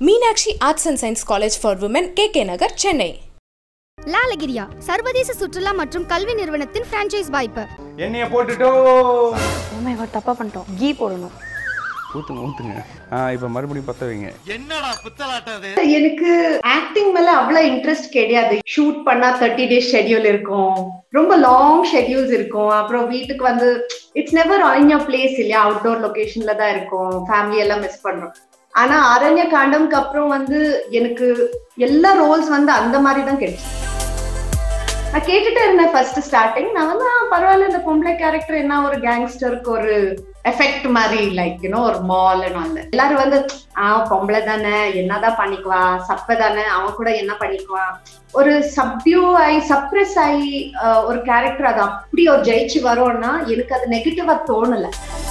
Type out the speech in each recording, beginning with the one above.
Meenakshi arts and science college for women K K Nagar Chennai லாலகிரியா சர்வதேச சுற்றுலா மற்றும் கல்வி நிறுவனத்தின் பிரான்ச்சைஸ் வாய்ப்பு எண்ணெயை போட்டுட்டோ ஓமை ஒரு தப்பா பண்ணிட்டோம் கீ போடணும் ஊத்துங்க ஊத்துங்க ஆ இப்போ மறுபடியும் பற்ற வைங்க எனக்கு ஆக்டிங் மேல அவ்வளவு இன்ட்ரெஸ்ட் கிடையாது ஷூட் பண்ணா தேர்ட்டி டேஸ் ஷெட்யூல் இருக்கும் ரொம்ப லாங் ஷெட்யூல்ஸ் இருக்கும் அப்புறம் வீட்டுக்கு வந்து it's never on your place இல்லையா அவுட்டோர் லொகேஷன்ல தான் இருக்கும் ஃபேமிலி எல்லாம் மிஸ் பண்றோம் ஆனா அரண்ய காண்டம்க்கு அப்புறம் வந்து எனக்கு எல்லா ரோல்ஸ் வந்து அந்த மாதிரி தான் கிடைச்சு நான் கேட்டுட்டே இருந்தேன் ஃபர்ஸ்ட் ஸ்டார்டிங் நான் வந்து "ஆ, பரவாயில்ல இந்த பொம்பளை கேரக்டர் என்ன ஒரு கேங்ஸ்டருக்கு ஒரு எஃபெக்ட் மாதிரி லைக் யூனோ ஒரு மால் வந்து எல்லாரும் வந்து ஆ பொம்பளை தானே என்னதான் பண்ணிக்குவா சப்ப தானே அவன் கூட என்ன பண்ணிக்குவா ஒரு சப்டியூ ஆகி சப்ரெஸ் ஆகி அஹ், ஒரு கேரக்டர் அது அப்படி ஒரு ஜெயிச்சு வரும்னா எனக்கு அது நெகட்டிவா தோணல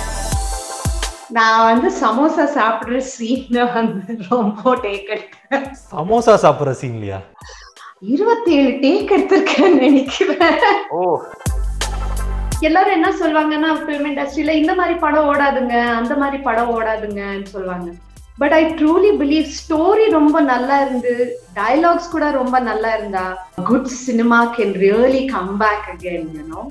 நான் வந்து சமோசா சாப்பிடுற சீன் வந்து ரொம்ப டேக் எடுத்தேன் சமோசா சாப்பிட்ற சீன்லையா இருபத்தி ஏழு டேக் எடுத்திருக்கேன்னு நினைக்கிறேன் ஓ எல்லாரும் என்ன சொல்லுவாங்கன்னா ஃபிலிம் இண்டஸ்ட்ரியில இந்த மாதிரி படம் ஓடாதுங்க அந்த மாதிரி படம் ஓடாதுங்கன்னு சொல்லுவாங்க but I truly believe story ரொம்ப நல்லா இருந்து டயலாக்ஸ் கூட ரொம்ப நல்லா இருந்தா good cinema can really come back again you know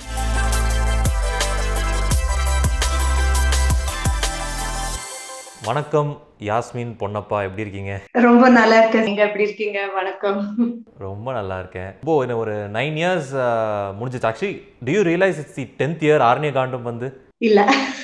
வணக்கம் யாஸ்மின் பொன்னப்பா எப்படி இருக்கீங்க ரொம்ப நல்லா இருக்கு நீங்க எப்படி இருக்கீங்க வணக்கம் ரொம்ப நல்லா இருக்கேன் இப்போ என்ன ஒரு நைன் இயர்ஸ் முடிஞ்சிச்சு actually do you realise it's the tenth year Aaranya Kaandam வந்து இல்ல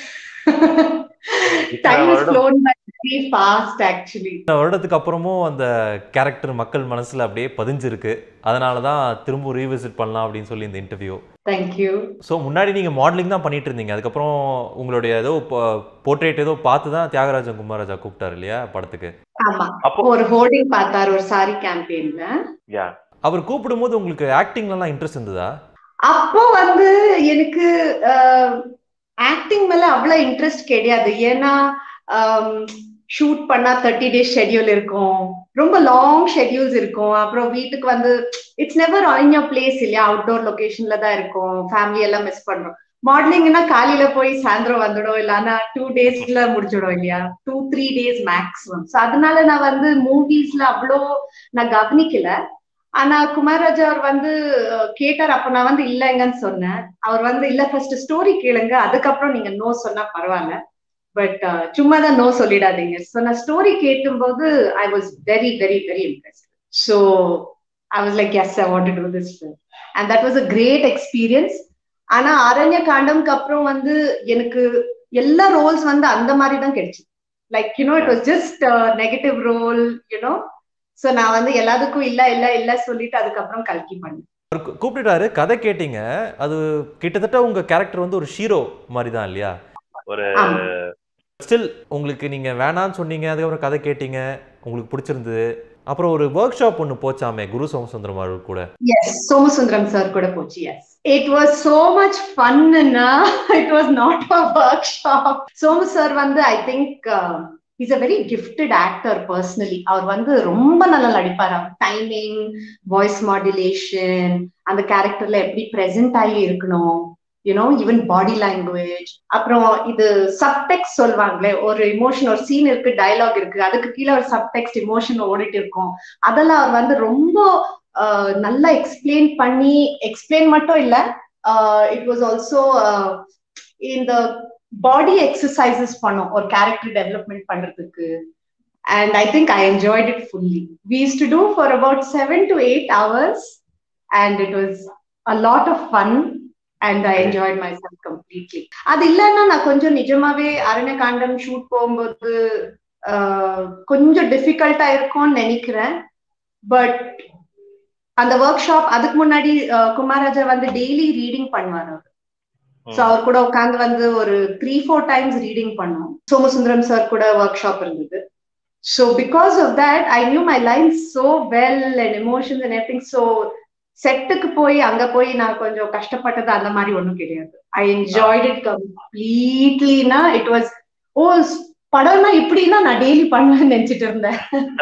time is flown by very fast actually இந்த வருடத்துக்கு அப்புறமும் அந்த கேரக்டர் மக்கள் மனசுல அப்படியே பதிஞ்சிருக்கு அதனால தான் திரும்ப ரீவிசிட் பண்ணலாம் அப்படின்னு சொல்லி இந்த இன்டர்வியூ தேங்க்யூ ஸோ முன்னாடி நீங்கள் மாடலிங் தான் பண்ணிட்டு இருந்தீங்க அதுக்கப்புறம் உங்களுடைய ஏதோ போர்ட்ரேட் ஏதோ பார்த்து தான் தியாகராஜன் குமாரராஜா கூப்பிட்டாரு இல்லையா படத்துக்கு ஆமா அப்போ ஒரு ஹோர்டிங் பார்த்தாரு ஒரு சாரி கேம்பெயின்ல யா அவர் கூப்பிடும்போது உங்களுக்கு ஆக்டிங்லலாம் இன்ட்ரெஸ்ட் இருந்ததா அப்போ வந்து எனக்கு ஆக்டிங் மேல அவ்வளவு இன்ட்ரெஸ்ட் கிடையாது ஏன்னா ஷூட் பண்ணா தேர்ட்டி டேஸ் ஷெட்யூல் இருக்கும் ரொம்ப லாங் ஷெட்யூல்ஸ் இருக்கும் அப்புறம் வீட்டுக்கு வந்து it's never on your place இல்லையா அவுட்டோர் லொகேஷன்ல தான் இருக்கும் ஃபேமிலி எல்லாம் மிஸ் பண்றோம் மாடலிங்னா காலையில போய் சாயந்தரம் வந்துடும் இல்லைன்னா டூ டேஸ்ல முடிச்சிடும் இல்லையா two three days maximum so அதனால நான் வந்து மூவிஸ்ல அவ்வளோ நான் கவனிக்கல ஆனா குமாரராஜா அவர் வந்து அஹ், கேட்டார் அப்ப நான் வந்து இல்லைங்கன்னு சொன்னேன் அவர் வந்து இல்ல ஃபர்ஸ்ட் ஸ்டோரி கேளுங்க அதுக்கப்புறம் நீங்க நோ சொன்னா பரவாயில்ல பட் சும்மா தான் நோ சொல்லிடாதீங்க ஸோ நான் ஸ்டோரி கேட்டும்போது I was very very very impressed so I was like yes I want to this and that was a great experience ஆனா அரண்ய காண்டம்க்கு அப்புறம் வந்து எனக்கு எல்லா ரோல்ஸ் வந்து அந்த மாதிரி தான் கிடைச்சு like you know it was just negative role you know so நான் வந்து எல்லாத்துக்கும் இல்ல இல்ல இல்ல சொல்லிட்டு அதுக்கப்புறம் கல்கி பண்ணேன் அவர் கூ- கூப்பிட்டுட்டாரு கதை கேட்டீங்க அது கிட்டத்தட்ட உங்க கேரக்டர் வந்து ஒரு ஷீரோ மாதிரி தான் இல்லையா ஒரு ஆமா ஸ்டில் உங்களுக்கு நீங்க வேணான்னு சொன்னீங்க அதுக்கப்புறம் கதை கேட்டீங்க உங்களுக்கு பிடிச்சிருந்தது அப்புறம் ஒரு ஒர்க் ஷாப் ஒன்று போச்சாமே குரு சோமசுந்தரம் அவர்கள் கூட எஸ் சோமசுந்தரம் சார் கூட போச்சு yes it was so much ஃபன்னா it was not a workshop Somu sir வந்து I think is a very gifted actor personally அவர் வந்து ரொம்ப நல்லா நடிப்பார் அவர் டைமிங் வாய்ஸ் மாடுலேஷன் அந்த கேரக்டர்ல எப்படி பிரசன்ட் ஆகி இருக்கணும் யூனோ ஈவன் பாடி லாங்குவேஜ் அப்புறம் இது சப்டெக்ட் சொல்லுவாங்களே ஒரு இமோஷன் ஒரு சீன் இருக்கு டயலாக் இருக்கு அதுக்கு கீழே ஒரு சப்டெக்ஸ்ட் இமோஷன் ஓடிட்டு இருக்கும் அதெல்லாம் அவர் வந்து ரொம்ப ஆஹ், நல்லா எக்ஸ்பிளைன் பண்ணி எக்ஸ்பிளைன் மட்டும் இல்ல இட் வாஸ் ஆல்சோ இந்த பாடி எக்ஸசைசஸ் பண்ணோம் ஒரு கேரக்டர் டெவலப்மெண்ட் பண்றதுக்கு and I think I enjoyed it fully we use to do for about seven to eight hours and it was a lot of fun and I enjoyed myself completely அது இல்லைன்னா நான் கொஞ்சம் நிஜமாவே அரண்யகாண்டம் shoot போகும்போது ஆஹ், கொஞ்சம் டிஃபிகல்ட்டா இருக்கும்னு நினைக்கிறேன் but அந்த ஒர்க் ஷாப் அதுக்கு முன்னாடி அஹ், குமாரராஜா வந்து டெய்லி ரீடிங் பண்ணுவார் அவர் சோ அவர் கூட உட்காந்து வந்து ஒரு த்ரீ ஃபோர் டைம்ஸ் ரீடிங் பண்ணோம் சோமசுந்தரம் சார் கூட ஒர்க் ஷாப் இருந்தது so because of that I knew my line so well and emotions and everything so செட்டுக்கு போய் அங்க போய் நான் கொஞ்சம் கஷ்டப்பட்டது அந்த மாதிரி ஒண்ணும் கிடையாது ஐ என்ஜாய்ட் இட் கம்ப்ளீட்லினா இட் வாஸ் ஓ படம்னா இப்படின்னா நான் டெய்லி பண்ணுவேன்னு நினைச்சிட்டு இருந்தேன்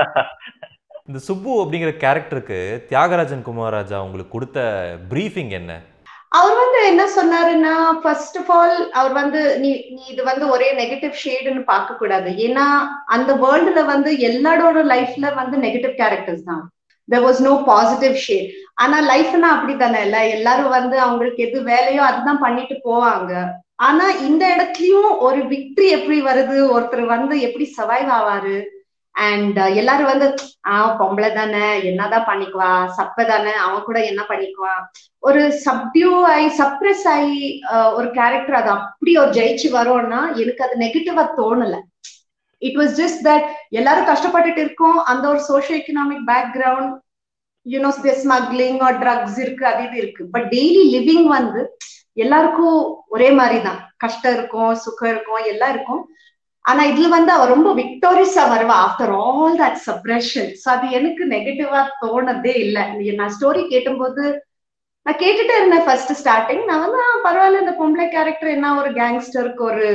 இந்த சுப்பு அப்படிங்கிற கேரக்டருக்கு தியாகராஜன் குமாரராஜா உங்களுக்கு கொடுத்த ப்ரீஃபிங் என்ன அவர் வந்து என்ன சொன்னாருன்னா ஃபர்ஸ்ட் ஆஃப் ஆல் அவர் வந்து நீ நீ இது வந்து ஒரே நெகட்டிவ் ஷேடுன்னு பார்க்க கூடாது ஏன்னா அந்த வேர்ல்டுல வந்து எல்லாரோட லைஃப்ல வந்து நெகட்டிவ் கேரக்டர்ஸ் தான் there was no positive shade ஆனா லைஃப்னா அப்படித்தானே இல்ல எல்லாரும் வந்து அவங்களுக்கு எது வேலையோ அதுதான் பண்ணிட்டு போவாங்க ஆனா இந்த இடத்துலயும் ஒரு விக்டரி எப்படி வருது ஒருத்தர் வந்து எப்படி சர்வைவ் ஆவாரு அண்ட் எல்லாரும் வந்து ஆஹ் பொம்பளை தானே என்னதான் பண்ணிக்குவா சப்ப தானே அவன் கூட என்ன பண்ணிக்குவா ஒரு சப்டியூ ஆகி சப்ரஸ் ஆகி அஹ், ஒரு கேரக்டர் அது அப்படி ஒரு ஜெயிச்சு வரும்னா எனக்கு அது நெகட்டிவா தோணல இட் வாஸ் ஜஸ்ட் தட் எல்லாரும் கஷ்டப்பட்டுட்டு இருக்கோம் அந்த ஒரு socio economic background you know smuggling or drugs இருக்கு அது இது இருக்கு பட் டெய்லி லிவிங் வந்து எல்லாருக்கும் ஒரே மாதிரி தான் கஷ்டம் இருக்கும் சுகம் இருக்கும் எல்லாம் இருக்கும் ஆனா இதுல வந்து அவ ரொம்ப விக்டோரியஸா வருவா after all that suppression so அது எனக்கு நெகட்டிவா தோணதே இல்லை நான் ஸ்டோரி கேட்டும்போது நான் கேட்டுட்டே இருந்தேன் ஃபர்ஸ்ட் ஸ்டார்டிங் நான் வந்து ஆ, பரவாயில்ல இந்த பொம்பளை கேரக்டர் என்ன ஒரு கேங்ஸ்டருக்கு ஒரு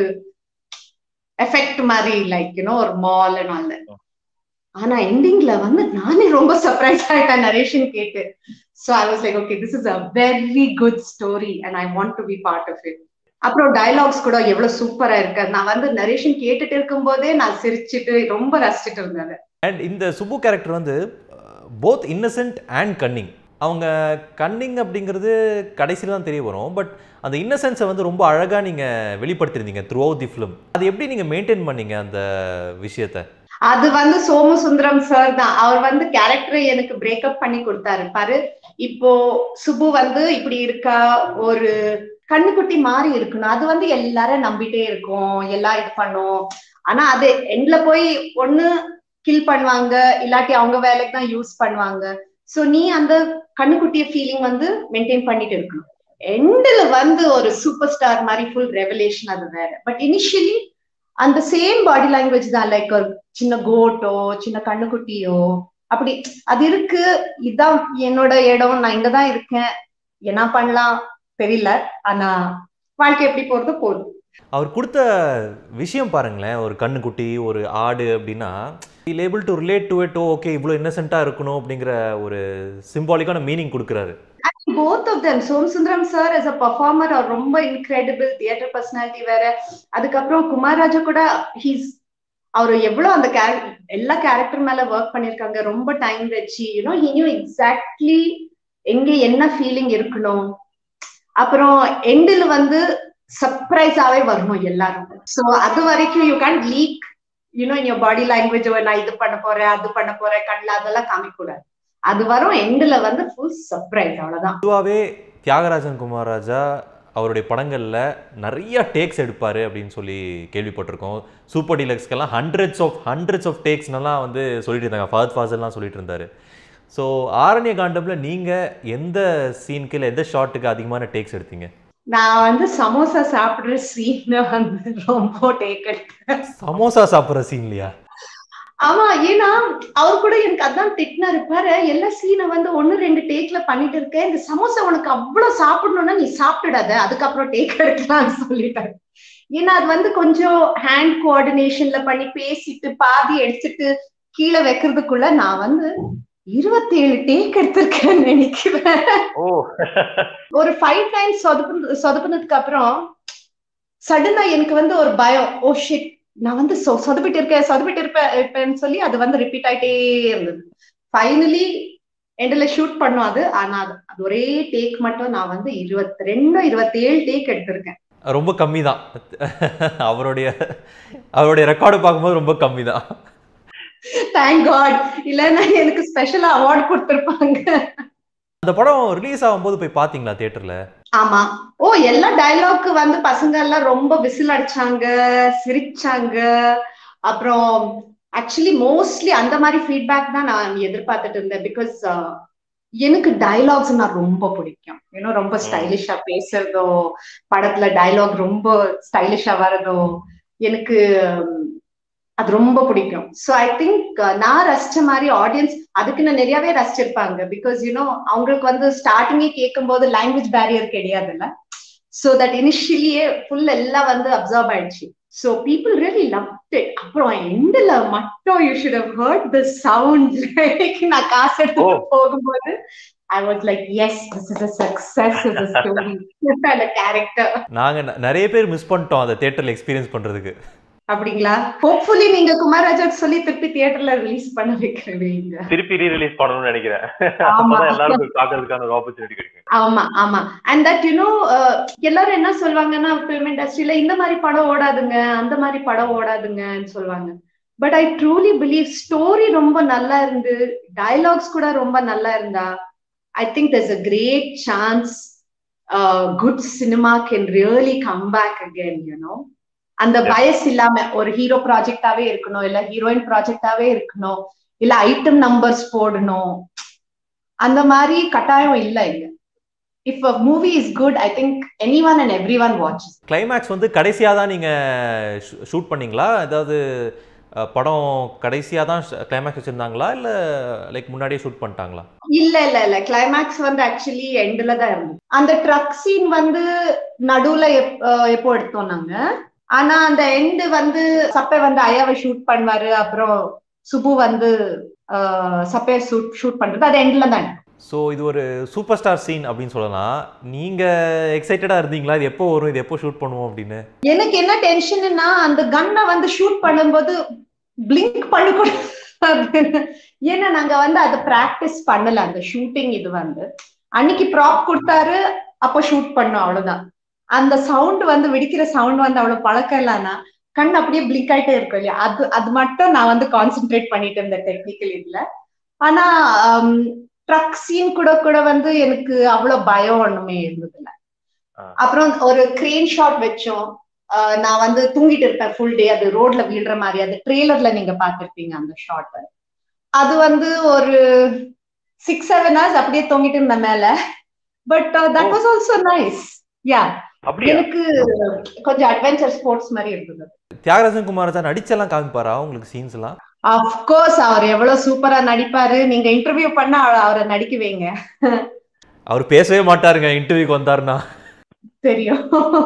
எஃபெக்ட் மாதிரி லைக் யூனோ ஒரு மால் ஆல் ஆனா எண்டிங்ல வந்து நானே ரொம்ப சர்ப்ரைஸ் ஆயிட்டேன் நரேஷன் கேட்டு so I was like okay this is a very good story and I want to be part of it அப்புறம் டயலாக்ஸ் கூட எவ்வளவு சூப்பரா இருக்கு நான் வந்து நரேஷன் கேட்டுட்டு இருக்கும் போதே நான் சிரிச்சிட்டு ரொம்ப ரசிச்சிட்டு இருந்தேன் அண்ட் இந்த சுப்பு கேரக்டர் வந்து போத் இன்னசென்ட் அண்ட் கன்னிங் அவங்க கன்னிங் அப்படிங்கிறது கடைசியில் தான் தெரிய வரும் பட் அந்த இன்னசென்ஸை வந்து ரொம்ப அழகாக நீங்கள் வெளிப்படுத்திருந்தீங்க த்ரூ அவுட் தி ஃபிலிம் அது எப்படி நீங்கள் மெயின்டைன் பண்ணீங்க அந்த விஷயத்தை அது வந்து சோமசுந்தரம் சார் தான் அவர் வந்து கேரக்டரை எனக்கு பிரேக்கப் பண்ணி கொடுத்தாரு பாரு இப்போ சுபு வந்து இப்படி இருக்கா ஒரு கண்ணுக்குட்டி மாறி இருக்கணும் அது வந்து எல்லாரும் நம்பிட்டே இருக்கும் எல்லாம் இது பண்ணும் ஆனா அது எண்ட்ல போய் ஒண்ணு கில் பண்ணுவாங்க இல்லாட்டி அவங்க வேலைக்கு தான் யூஸ் பண்ணுவாங்க சோ நீ அந்த கண்ணுக்குட்டிய ஃபீலிங் வந்து மெயின்டைன் பண்ணிட்டு இருக்கணும் எண்டில் வந்து ஒரு சூப்பர் ஸ்டார் மாதிரி ஃபுல் ரெவலேஷன் அது வேற பட் இனிஷியலி அந்த சேம் பாடி லாங்குவேஜ் தான் லைக் ஒரு சின்ன கோட்டோ சின்ன கண்ணுக்குட்டியோ அப்படி அது இருக்கு இதான் என்னோட இடம் நான் இங்கதான் இருக்கேன் என்ன பண்ணலாம் தெரியல ஆனா வாழ்க்கை எப்படி போறது போகுது அவர் கொடுத்த விஷயம் பாருங்களேன் ஒரு கண்ணுக்குட்டி ஒரு ஆடு அப்படின்னா I'll able to relate to it okay இவ்வளோ இன்னசென்ட்டாக இருக்கணும் அப்படிங்கிற ஒரு சிம்பாலிக்கான மீனிங் கொடுக்குறாரு both of them Somasundaram sir as a performer அவர் ரொம்ப இன்க்ரெடிபிள் தியேட்டர் பர்சனாலிட்டி வேற அதுக்கப்புறம் குமார் ராஜா கூட ஹீஸ் அவர் எவ்வளவு அந்த கேர- எல்லா கேரக்டர் மேல ஒர்க் பண்ணிருக்காங்க ரொம்ப டைம் வச்சு யூனோ ஹி நியூ எக்ஸாக்ட்லி எங்க என்ன ஃபீலிங் இருக்கணும் அப்புறம் எண்டில் வந்து சர்ப்ரைஸாவே வரணும் எல்லாரும் சோ அது வரைக்கும் you can leak you know in your body language நான் இது பண்ண போறேன் அது பண்ண போறேன் கண்ணில் அதெல்லாம் காமிக்க கூடாது அது வரும் எண்டுல வந்து ஃபுல் சர்ப்ரைஸ் அவ்வளவுதான் பொதுவாகவே தியாகராஜன் குமாரராஜா அவருடைய படங்களில் நிறைய டேக்ஸ் எடுப்பார் அப்படின்னு சொல்லி கேள்விப்பட்டிருக்கோம் சூப்பர் டீலக்ஸ்க்கெல்லாம் ஹண்ட்ரட்ஸ் ஆஃப் ஹண்ட்ரட்ஸ் ஆஃப் டேக்ஸ்னெல்லாம் வந்து சொல்லிட்டு இருந்தாங்க ஃபஹத் ஃபாசல்லாம் சொல்லிட்டு இருந்தாரு ஸோ ஆரண்ய காண்டமில் நீங்கள் எந்த சீனுக்கு இல்லை எந்த ஷாட்டுக்கு அதிகமான டேக்ஸ் எடுத்தீங்க நான் வந்து சமோசா சாப்பிடுற சீன் வந்து ரொம்ப டேக் எடுத்தேன் சமோசா சாப்பிட்ற சீன்லையா ஆமா ஏன்னா அவர் கூட எனக்கு அதான் திட்டினாரு பாரு எல்லா சீனை வந்து ஒண்ணு ரெண்டு டேக்ல பண்ணிட்டு இருக்க இந்த சமோசா உனக்கு அவ்வளவு சாப்பிடணும்னா நீ சாப்பிட்டுடாத அதுக்கப்புறம் டேக் எடுக்கலாம்னு சொல்லிட்டாரு ஏன்னா அது வந்து கொஞ்சம் ஹேண்ட் கோஆர்டினேஷன்ல பண்ணி பேசிட்டு பாதி எடுத்துட்டு கீழே வைக்கிறதுக்குள்ள நான் வந்து இருபத்தி ஏழு டேக் எடுத்திருக்கேன்னு நினைக்கிறேன் ஓ ஒரு ஃபைவ் டைம்ஸ் சொதப்பு சொதப்புனதுக்கு அப்புறம் சடனா எனக்கு வந்து ஒரு பயம் ஓ ஷிட் நான் வந்து சொ- சொதப்பிட்டு இருக்கேன் சொதப்பிட்டு இருப்பேன் இருப்பேன்னு சொல்லி அது வந்து ரிப்பீட் ஆயிட்டே இருந்தது ஃபைனலி எண்டில் ஷூட் பண்ணோம் அது ஆனா அது அது ஒரே டேக் மட்டும் நான் வந்து இருபத்தி ரெண்டு இருபத்தி ஏழு டேக் எடுத்திருக்கேன் ரொம்ப கம்மி தான் அவருடைய அவருடைய ரெக்கார்டு பார்க்கும்போது ரொம்ப கம்மி தான் தேங்க் காட் இல்லைன்னா எனக்கு ஸ்பெஷலா அவார்ட் கொடுத்திருப்பாங்க அந்த படம் ரிலீஸ் ஆகும்போது போய் பார்த்தீங்களா தியேட்டரில் ஆமா ஓ எல்லா டயலாக்கு வந்து பசங்க எல்லாம் ரொம்ப விசில் அடிச்சாங்க சிரிச்சாங்க அப்புறம் ஆக்சுவலி மோஸ்ட்லி அந்த மாதிரி ஃபீட்பேக் தான் நான் எதிர்பார்த்துட்டு இருந்தேன் பிகாஸ் எனக்கு டயலாக்ஸ் நான் ரொம்ப பிடிக்கும் ஏன்னா ரொம்ப ஸ்டைலிஷா பேசுறதோ படத்துல டயலாக் ரொம்ப ஸ்டைலிஷா வரதோ எனக்கு உம், அது ரொம்ப பிடிக்கும் ஸோ ஐ திங்க் நான் ரசிச்ச மாதிரி ஆடியன்ஸ் அதுக்கு நான் நிறையவே ரசிச்சிருப்பாங்க பிகாஸ் யூனோ அவங்களுக்கு வந்து ஸ்டார்டிங்கே கேட்கும் போது லாங்குவேஜ் பேரியர் கிடையாதுல்ல ஸோ தட் இனிஷியலியே ஃபுல் எல்லாம் வந்து அப்சர்வ் ஆயிடுச்சு so people really love it அப்புறம் எண்டில் மட்டும் you should have heard the sound like நான் காசு எடுத்து ஓ. போகும்போது I was like, yes, this is a success as a story and a character. நாங்க ந- நிறைய பேர் மிஸ் பண்ணிட்டோம் அந்த தியேட்டர்ல எக்ஸ்பீரியன்ஸ் பண்றதுக்கு அப்படிங்களா ஹோப்ஃபுல்லி நீங்க குமாராஜாக்கு சொல்லி திருப்பி தியேட்டர்ல ரிலீஸ் பண்ண வைக்கிறீங்க திருப்பி ரீ ரிலீஸ் பண்ணணும்னு நினைக்கிறேன் ஆமா. அப்பதான் எல்லாருக்கும் பாக்குறதுக்கான ஒரு ஆப்பர்ச்சுனிட்டி கிடைக்கும் ஆமா ஆமா அண்ட் தட் யூனோ எல்லாரும் என்ன சொல்லுவாங்கன்னா ஃபிலிம் இண்டஸ்ட்ரியில இந்த மாதிரி படம் ஓடாதுங்க அந்த மாதிரி படம் ஓடாதுங்கன்னு சொல்லுவாங்க but I truly believe story ரொம்ப நல்லா இருந்து டயலாக்ஸ் கூட ரொம்ப நல்லா இருந்தா I think there's a great chance good cinema can really come back again you know அந்த பயஸ் இல்லாம ஒரு ஹீரோ ப்ராஜெக்டாவே இருக்கணும் இல்ல ஹீரோயின் ப்ராஜெக்டாவே இருக்கணும் இல்ல ஐட்டம் நம்பர்ஸ் போடணும் அந்த மாதிரி கட்டாயம் இல்ல இங்க if a movie is good I think any one and every one watches climax வந்து கடைசியா தான் நீங்க ஷூட் பண்ணீங்களா ஏதாவது அஹ், படம் கடைசியா தான் கிளைமேக்ஸ் வச்சிருந்தாங்களா இல்ல லைக் முன்னாடியே ஷூட் பண்ணிட்டாங்களா இல்ல இல்ல இல்ல கிளைமேக்ஸ் வந்து ஆக்சுவலி எண்ட்ல தான் இருந்தது அந்த ட்ரக் சீன் வந்து நடுவுல எப்- அஹ் எப்போ எடுத்தோம் நாங்க ஆனா அந்த எண்டு வந்து சப்பை வந்து ஐயாவை ஷூட் பண்ணுவாரு அப்புறம் சுபு வந்து அஹ், சப்பைய ஷூட் ஷூட் பண்றது அது எண்ட்ல தான் எடுத்தோம். ஸோ இது ஒரு சூப்பர் ஸ்டார் சீன் அப்படின்னு சொல்லலாம் நீங்க எக்ஸைட்டடா இருந்தீங்களா இது எப்போ வரும் இது எப்போ ஷூட் பண்ணுவோம் அப்படின்னு எனக்கு என்ன டென்ஷன்னா அந்த கன்னை வந்து ஷூட் பண்ணும்போது பிளிங்க் பண்ணக்கூடாது ஏன்னா நாங்க வந்து அதை பிராக்டிஸ் பண்ணல அந்த ஷூட்டிங் இது வந்து அன்னைக்கு ப்ராப் கொடுத்தாரு அப்ப ஷூட் பண்ணோம் அவ்வளவுதான் அந்த சவுண்ட் வந்து வெடிக்கிற சவுண்ட் வந்து அவ்வளவு பழக்கம் இல்லைன்னா கண் அப்படியே பிளிங்க் ஆயிட்டே இருக்கும் இல்லையா அது அது மட்டும் நான் வந்து கான்சென்ட்ரேட் பண்ணிட்டு இருந்தேன் டெக்னிக்கல் இதுல ஆனா ட்ரக் சீன் கூட கூட வந்து எனக்கு அவ்வளவு பயம் ஒண்ணுமே இருந்ததில்ல ஆ. அப்புறம் ஒரு கிரேன் ஷாட் வச்சோம் ஆஹ் நான் வந்து தூங்கிட்டு இருப்பேன் ஃபுல் டே அது ரோட்ல விழுற மாதிரி அது ட்ரெய்லர்ல நீங்க பார்த்திருப்பீங்க அந்த ஷாட் அது வந்து ஒரு சிக்ஸ் செவன் ஹவர்ஸ் அப்படியே தொங்கிட்டு இருந்தேன் மேல but that was also nice yeah அப்படியா எனக்கு கொஞ்சம் அட்வென்ச்சர் ஸ்போர்ட்ஸ் மாதிரி இருந்தது தியாகராஜன் குமார் தான் நடிச்செல்லாம் காமிப்பாரா உங்களுக்கு சீன்ஸ் எல்லாம் அப்கோர்ஸ் அவர் எவ்வளவு சூப்பரா நடிப்பாரு நீங்க இன்டர்வியூ பண்ண அவ- அவரை நடிக்க வைங்க அவர் பேசவே மாட்டாருங்க இன்டர்வியூக்கு வந்தாருன்னா தெரியும்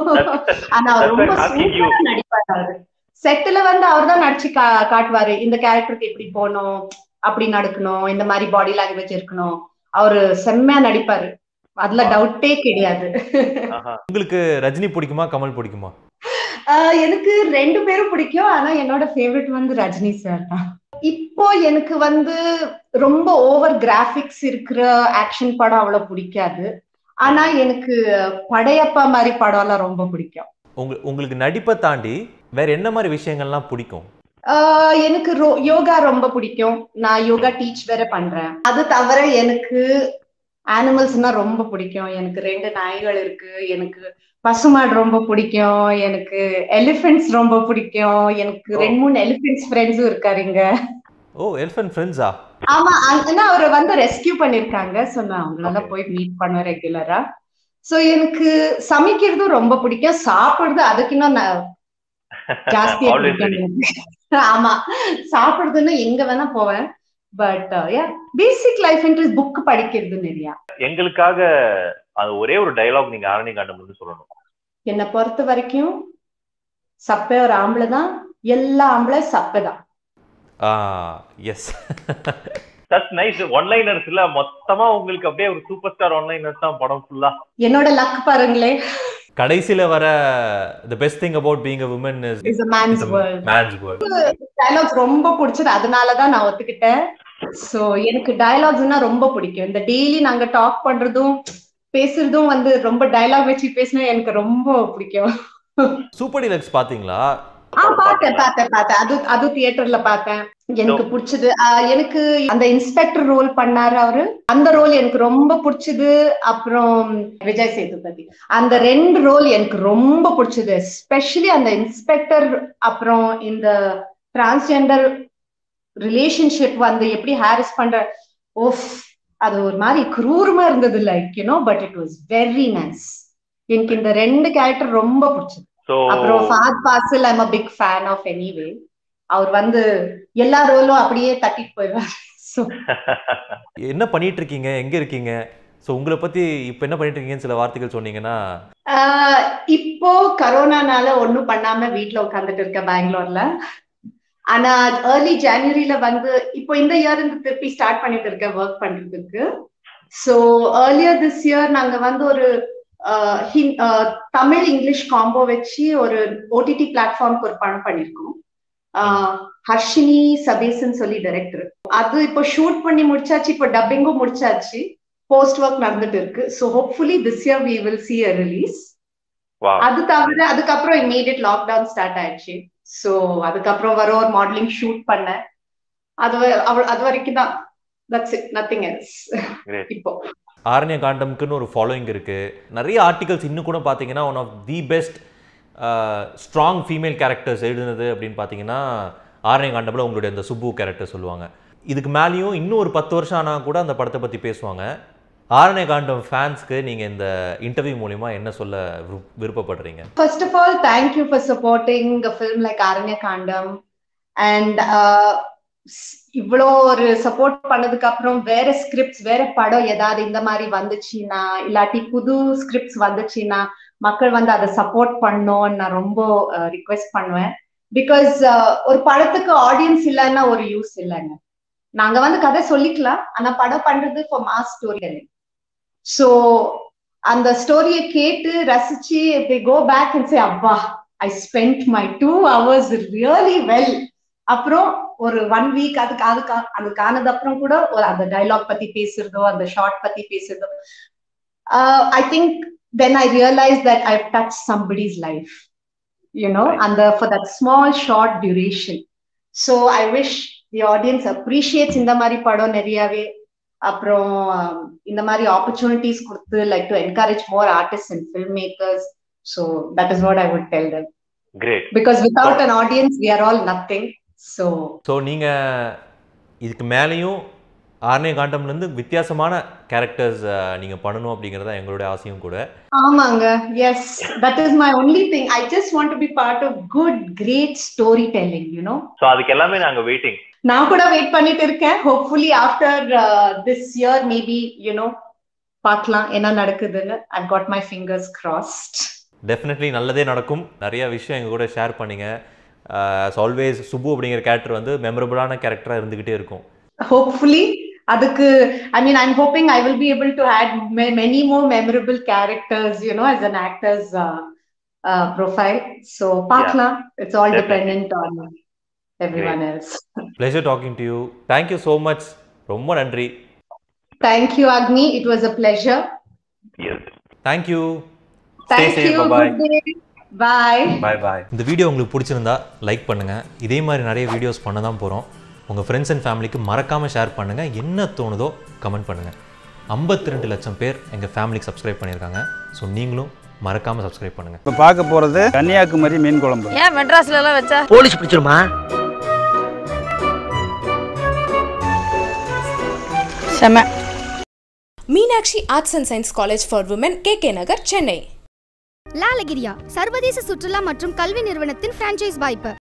ஆனா அவர் ரொம்ப That's why asking you. சூப்பரா நடிப்பாரு அவரு செட்டுல வந்து அவர் தான் நடிச்சு கா- காட்டுவாரு இந்த கேரக்டருக்கு இப்படி போகணும் அப்படி நடக்கணும் இந்த மாதிரி பாடி லாங்குவேஜ் இருக்கணும் அவரு செம்மையா நடிப்பாரு அதுல டவுட்டே கிடையாது ஆஹா. உங்களுக்கு ரஜினி பிடிக்குமா கமல் பிடிக்குமா ஆஹ் எனக்கு ரெண்டு பேரும் பிடிக்கும் ஆனா என்னோட ஃபேவரட் வந்து ரஜினி சார் தான் இப்போ எனக்கு வந்து ரொம்ப ஓவர் கிராபிக்ஸ் இருக்கிற ஆக்ஷன் படம் அவ்வளவு பிடிக்காது ஆனா எனக்கு படையப்பா மாதிரி படம் எல்லாம் ரொம்ப பிடிக்கும் உங்க உங்களுக்கு நடிப்பை தாண்டி வேற என்ன மாதிரி விஷயங்கள்லாம் பிடிக்கும் ஆஹ் எனக்கு ரோ- யோகா ரொம்ப பிடிக்கும் நான் யோகா டீச் வேற பண்றேன் அது தவிர எனக்கு அனிமல்ஸ்னா ரொம்ப பிடிக்கும் எனக்கு ரெண்டு நாய்கள் இருக்கு எனக்கு பசுமாடு ரொம்ப பிடிக்கும் எனக்கு எலிஃபென்ட்ஸ் ரொம்ப பிடிக்கும் எனக்கு ரெண்டு மூணு எலிஃபென்ட்ஸ் ஃப்ரெண்ட்ஸும் இருக்காருங்க ஓ எலிஃபென்ட் ஃப்ரெண்ட்ஸா ஆமா ஆனா அவரை வந்து ரெஸ்கியூ பண்ணிருக்காங்க சோ நான் அவங்களால Okay. போய் மீட் பண்ணுவேன் ரெகுலரா சோ எனக்கு சமைக்கிறதும் ரொம்ப பிடிக்கும் சாப்பிடுறது அதுக்கு இன்னும் நான் ஜாஸ்தியா Always பிடிக்கும் ஆமா சாப்பிடுறதுன்னா எங்க வேணா போவேன் but basic life interest book படிக்கிறது நிறைய எங்களுக்காக அது ஒரே ஒரு டயலாக் நீங்க ஆரணி காண்டம் வந்து சொல்லணும் என்னை பொறுத்த வரைக்கும் சப்பை ஒரு ஆம்பளை தான் எல்லா ஆம்பளை சப்பை தான் ஆ எஸ் தட்ஸ் நைஸ் ஒன்லைனர்ஸ் இல்ல மொத்தமா உங்களுக்கு அப்படியே ஒரு சூப்பர் ஸ்டார் ஒன்லைனர்ஸ் தான் படம் ஃபுல்லா என்னோட லக் பாருங்களே கடைசியில வர the best thing about being a woman is is a man's world man's world dialogues ரொம்ப பிடிச்சது அதனாலதான் நான் ஒத்துக்கிட்டேன் சோ எனக்கு டயலாக்ஸ்னா ரொம்ப பிடிக்கும் இந்த டெய்லி நாங்க டாக் பண்றதும் பேசுறதும் வந்து ரொம்ப டயலாக் வச்சு பேசினா எனக்கு ரொம்ப பிடிக்கும் சூப்பர் டிலக்ஸ் பாத்தீங்களா ஆ பார்த்தேன் பார்த்தேன் பார்த்தேன் அது அது தியேட்டர்ல பார்த்தேன் எனக்கு பிடிச்சது ஆஹ் எனக்கு அந்த இன்ஸ்பெக்டர் ரோல் பண்ணாரு அவரு அந்த ரோல் எனக்கு ரொம்ப பிடிச்சது அப்புறம் விஜய் சேதுபதி அந்த ரெண்டு ரோல் எனக்கு ரொம்ப பிடிச்சது எஸ்பெஷலி அந்த இன்ஸ்பெக்டர் அப்புறம் இந்த டிரான்ஸ்ஜெண்டர் ரிலேஷன்ஷிப் வந்து எப்படி ஹாரிஸ் பண்ற ஓஃப் அது ஒரு மாதிரி குரூரமா இருந்தது like you know but it was very nice எனக்கு இந்த ரெண்டு கேரக்டர் ரொம்ப பிடிச்சது சோ அப்புறம் Fahadh Faasil I'm a big fan of anyway அவர் வந்து எல்லா ரோலும் அப்படியே தட்டிட்டு போயிடுவார் ஸோ என்ன பண்ணிட்டு இருக்கீங்க எங்க இருக்கீங்க ஸோ உங்களை பத்தி இப்போ என்ன பண்ணிட்டு இருக்கீங்கன்னு சில வார்த்தைகள் சொன்னீங்கன்னா இப்போ கரோனானால ஒண்ணும் பண்ணாம வீட்ல உட்காந்துட்டு இருக்கேன் பெங்களூர்ல ஆனா ஏர்லி ஜனவரியில வந்து இப்போ இந்த இயர் இருந்து திருப்பி ஸ்டார்ட் பண்ணிட்டு இருக்கேன் ஒர்க் பண்றதுக்கு ஸோ ஏர்லியர் திஸ் இயர் நாங்க வந்து ஒரு uh, ஹிந்- uh, தமிழ் இங்கிலீஷ் காம்போ வச்சு ஒரு ஓடிடி பிளாட்ஃபார்ம்க்கு ஒரு படம் பண்ணியிருக்கோம் Uh, ஹர்ஷினி சபேசன் சொல்லி டைரக்டர் அது இப்போ ஷூட் பண்ணி முடிச்சாச்சு இப்போ டப்பிங்கும் முடிச்சாச்சு போஸ்ட் ஒர்க் நடந்துட்டு இருக்கு so hopefully this year we will see a release வா அது தவிர அதுக்கப்புறம் இம்மீடியட் லாக்டவுன் ஸ்டார்ட் ஆயிடுச்சு ஸோ அதுக்கப்புறம் வர ஒரு மாடலிங் ஷூட் பண்ணேன் அது வ- அவ- அது வரைக்கும் தான் that's it nothing else Great. இப்போ ஆரண்ய காண்டம்க்குன்னு ஒரு ஃபாலோயிங் இருக்குது நிறைய ஆர்டிகல்ஸ் இன்னும் கூட பார்த்தீங்கன்னா one of the best strong female characters எழுதுனது அப்படின்னு பார்த்தீங்கன்னா ஆரண்ய காண்டமில் உங்களுடைய அந்த சுப்பு கேரக்டர் சொல்லுவாங்க இதுக்கு மேலேயும் இன்னும் ஒரு பத்து வருஷம் ஆனால் கூட அந்த படத்தை பற்றி பேசுவாங்க ஆரண்ய காண்டம் ஃபேன்ஸ்க்கு நீங்கள் இந்த இன்டர்வியூ மூலிமா என்ன சொல்ல விரு- விருப்பப்படுறீங்க first of all thank you for supporting a film like Aaranya Kaandam and இவ்வளோ ஒரு சப்போர்ட் பண்ணதுக்கு அப்புறம் வேற ஸ்கிரிப்ட்ஸ் வேற படம் ஏதாவது இந்த மாதிரி வந்துச்சுன்னா இல்லாட்டி புது ஸ்கிரிப்ட்ஸ் வந்துச்சுன்னா மக்கள் வந்து அதை சப்போர்ட் பண்ணணும்னு நான் ரொம்ப ரிக்வெஸ்ட் பண்ணுவேன் பிகாஸ் ஒரு படத்துக்கு ஆடியன்ஸ் இல்லைன்னா ஒரு யூஸ் இல்லைங்க நாங்க வந்து கதை சொல்லிக்கலாம் ஆனா படம் பண்றது for mass story telling so அந்த ஸ்டோரியை கேட்டு ரசிச்சு they go back and say அப்பா I spend my two hours really well அப்புறம் ஒரு ஒன் வீக் அதுக்கு அதுக்கு அதுக்கு ஆனது அப்புறம் கூட ஒரு அந்த டைலாக் பத்தி பேசுறதோ அந்த ஷார்ட் பத்தி பேசுறதோ I think then I realise that I touch somebody's life you know அந்த for that small short duration so I wish the audience appreciates இந்த மாதிரி படம் நிறையவே அப்புறம் um, இந்த மாதிரி ஆப்பர்ச்சுனிட்டிஸ் கொடுத்து like to encourage more artist and film makers so that is what I would tell them great because without an audience we are all nothing so so நீங்கள் இதுக்கு மேலேயும் ஆரண்ய காண்டம்லேருந்து வித்தியாசமான கேரக்டர்ஸ் நீங்கள் பண்ணணும் அப்படிங்கிறது தான் எங்களுடைய ஆசையும் கூட ஆமாங்க yes that is my only thing I just want to be part of good great story telling you know so அதுக்கு எல்லாமே நாங்க வெயிட்டிங் நான் கூட வெயிட் பண்ணிட்டு இருக்கேன் hopefully after this year maybe you know பார்க்கலாம் என்ன நடக்குதுன்னு I got my fingers crossed definitely நல்லதே நடக்கும் நிறைய விஷயம் எங்கள் கூட ஷேர் பண்ணீங்க ஆஸ் ஆல்வேஸ் சுப்பு அப்படிங்கிற கேரக்டர் வந்து மெமரபுளான கேரக்டராக இருந்துக்கிட்டே இருக்கும் hopefully அதுக்கு i mean i'm hoping i will be able to add ma- many more memorable characters you know as an actor's uh, uh, profile so பார்க்கலாம் it's all Definitely. dependent on everyone else pleasure talking to you thank you so much ரொம்ப நன்றி thank you agni it was a pleasure yes thank you thank you bye good day bye bye bye இந்த video உங்களுக்கு பிடிச்சிருந்தா like பண்ணுங்கள் இதே மாதிரி நிறைய videos பண்ண தான் போகிறோம் உங்கள் ஃப்ரெண்ட்ஸ் அண்ட் ஃபேமிலிக்கு மறக்காமல் ஷேர் பண்ணுங்கள் என்ன தோணுதோ கமெண்ட் பண்ணுங்கள் 52 ரெண்டு லட்சம் பேர் எங்கள் ஃபேமிலிக்கு சப்ஸ்கிரைப் பண்ணியிருக்காங்க ஸோ நீங்களும் மறக்காமல் சப்ஸ்கிரைப் பண்ணுங்கள் இப்போ பார்க்க போகிறது கன்னியாகுமரி மீன் குழம்பு ஏன் மெட்ராஸ்ல எல்லாம் வச்சா போலீஸ் பிடிச்சிருமா செம Meenakshi arts and science college for women K K Nagar Chennai லாலகிரியா சர்வதேச சுற்றுலா மற்றும் கல்வி நிறுவனத்தின் பிரான்ச்சைஸ் வாய்ப்பு